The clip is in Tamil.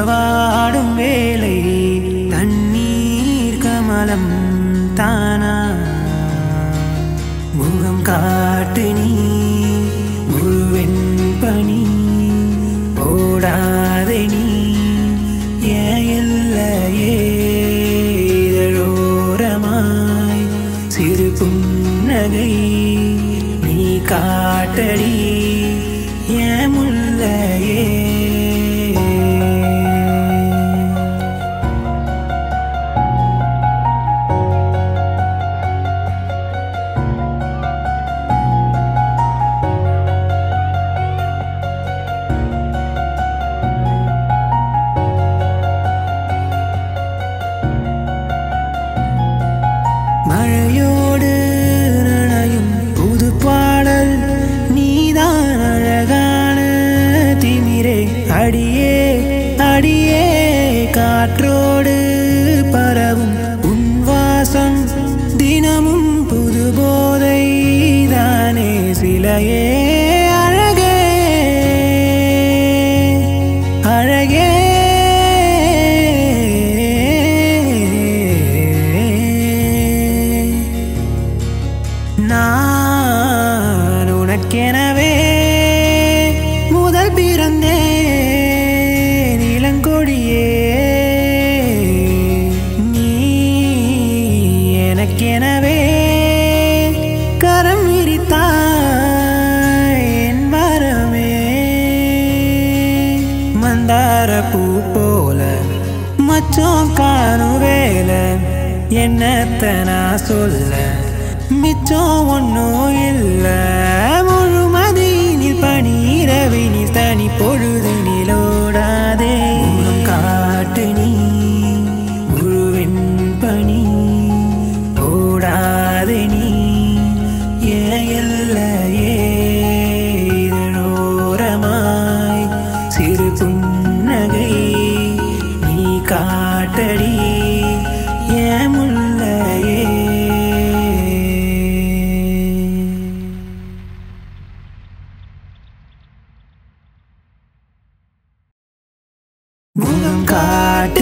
உறவாடும் வேலை தண்ணீர் கமலம் தானா முகம் காட்டு நீ முழுவெண் பணி ஓடாதே நீ ஏன் இல்லையே இதழோரமாய் சிறு புன்னகை நீ காட்டடி ஏன் முல்லையே மழையோடு நனையும் புது பாடல் நீதான் அழகான திமிரே அடியே அடியே காற்றோடு பரவும் உன் வாசம் தினமும் புது போதை தானே சிலையே அழகே அழகே நான் உனக்கெனவே முதல் பிறந்தேன் இளங்கொடியே நீ எனக்கெனவே கரம் விரித்தாய் என் வரமே மந்தார பூ போல மச்சம் காணும் வேலை என்னத்த நான் சொல்ல மிச்சம் ஒன்றும் இல்ல முழுமதியினில் பனீரவினில் தனி பொழுதினில் ஓடாதே முகம் காட்டு நீ முழுவெண் பனி ஓடாதே நீ ஏன் இல்லையே இதழோரமாய் சிறு புன்னகை நீ காட்டடி ஏன் முல்லையே முகம் காட்டு